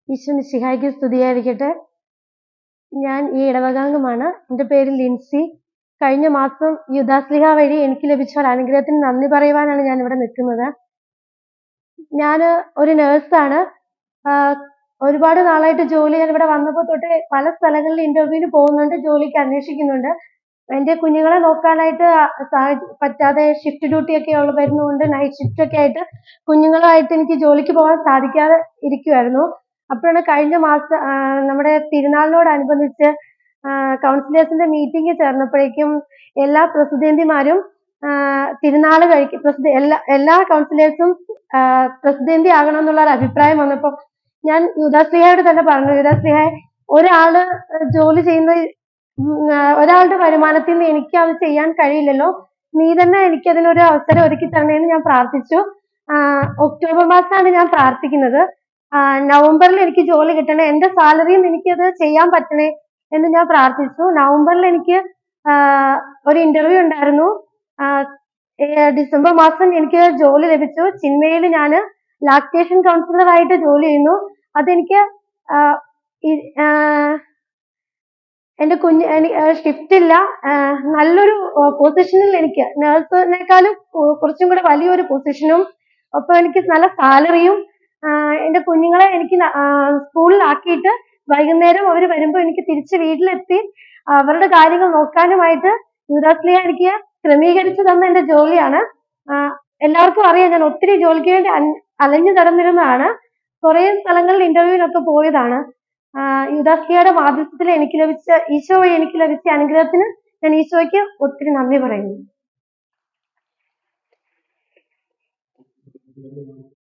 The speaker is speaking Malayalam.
ഈശോ മിശിഹായ്ക്ക് സ്തുതിയായിരിക്കട്ടെ ഞാൻ ഈ ഇടവകാംഗമാണ് എൻ്റെ പേര് ലിൻസി കഴിഞ്ഞ മാസം യുദാസ്ലിഹ വഴി എനിക്ക് ലഭിച്ച ഒരു അനുഗ്രഹത്തിന് നന്ദി പറയുവാനാണ് ഞാൻ ഇവിടെ നിൽക്കുന്നത് ഞാൻ ഒരു നേഴ്സാണ് ഒരുപാട് നാളായിട്ട് ജോലി ഞാൻ ഇവിടെ വന്നപ്പോൾ തൊട്ട് പല സ്ഥലങ്ങളിൽ ഇന്റർവ്യൂവിന് പോകുന്നുണ്ട് ജോലിക്ക് അന്വേഷിക്കുന്നുണ്ട് എൻ്റെ കുഞ്ഞുങ്ങളെ നോക്കാനായിട്ട് സാഹച- പറ്റാതെ ഷിഫ്റ്റ് ഡ്യൂട്ടി ഒക്കെ ഉള്ള വരുന്നതുകൊണ്ട് നൈറ്റ് ഷിഫ്റ്റ് ഒക്കെ ആയിട്ട് കുഞ്ഞുങ്ങളുമായിട്ട് എനിക്ക് ജോലിക്ക് പോകാൻ സാധിക്കാതെ ഇരിക്കുവായിരുന്നു അപ്പോഴാണ് കഴിഞ്ഞ മാസം ആ, നമ്മുടെ തിരുനാളിനോടനുബന്ധിച്ച് കൗൺസിലേഴ്സിന്റെ മീറ്റിംഗ് ചേർന്നപ്പോഴേക്കും എല്ലാ പ്രസിദ്ധേന്തിമാരും തിരുനാൾ കഴിക്കും പ്രസിദ്ധ എല്ലാ എല്ലാ കൗൺസിലേഴ്സും പ്രസിദ്ധേന്തി ആകണം എന്നുള്ള ഒരു അഭിപ്രായം വന്നപ്പോൾ ഞാൻ യുദാശ്രീഹയോട് തന്നെ പറഞ്ഞു യുദാശ്രീഹ ഒരാള് ജോലി ചെയ്യുന്ന ഉം, ആ, ഒരാളുടെ വരുമാനത്തിൽ നിന്ന് എനിക്ക് അത് ചെയ്യാൻ കഴിയില്ലല്ലോ നീ തന്നെ എനിക്ക് അതിനൊരു അവസരം ഒരുക്കി തരണേന്ന് ഞാൻ പ്രാർത്ഥിച്ചു ആ, ഒക്ടോബർ മാസമാണ് ഞാൻ പ്രാർത്ഥിക്കുന്നത് ആ, നവംബറിൽ എനിക്ക് ജോലി കിട്ടണേ എന്റെ സാലറിയിൽ നിന്ന് എനിക്കത് ചെയ്യാൻ പറ്റണേ എന്ന് ഞാൻ പ്രാർത്ഥിച്ചു നവംബറിൽ എനിക്ക് ആ, ഒരു ഇന്റർവ്യൂ ഉണ്ടായിരുന്നു ആ, ഏ, ഡിസംബർ മാസം എനിക്ക് ജോലി ലഭിച്ചു ചിന്മയിൽ ഞാൻ ലാക്ടേഷൻ കൗൺസിലർ ആയിട്ട് ജോലി ചെയ്യുന്നു അതെനിക്ക് ആ, ഈ- ആ, എന്റെ കുഞ്ഞ് ഷിഫ്റ്റ് ഇല്ല ആ, നല്ലൊരു പൊസിഷനിൽ എനിക്ക് നേഴ്സിനേക്കാളും കുറച്ചും കൂടെ വലിയൊരു പൊസിഷനും ഒപ്പം എനിക്ക് നല്ല സാലറിയും എന്റെ കുഞ്ഞുങ്ങളെ എനിക്ക് സ്കൂളിലാക്കിയിട്ട് വൈകുന്നേരം അവർ വരുമ്പോൾ എനിക്ക് തിരിച്ച് വീട്ടിലെത്തി അവരുടെ കാര്യങ്ങൾ നോക്കാനുമായിട്ട് യുവരാസ്ലിയ എനിക്ക് ക്രമീകരിച്ചു തന്ന എന്റെ ജോലിയാണ് ആ, എല്ലാവർക്കും അറിയാം ഞാൻ ഒത്തിരി ജോലിക്ക് വേണ്ടി അൻ- അലഞ്ഞു നടന്നിരുന്നതാണ് കുറെ സ്ഥലങ്ങളിൽ ഇന്റർവ്യൂവിനൊക്കെ പോയതാണ് യുദാസ്ലിയയുടെ മാധ്യസ്ഥത്തിൽ എനിക്ക് ലഭിച്ച ഈശോ വഴി എനിക്ക് ലഭിച്ച അനുഗ്രഹത്തിന് ഞാൻ ഈശോയ്ക്ക് ഒത്തിരി നന്ദി പറയുന്നു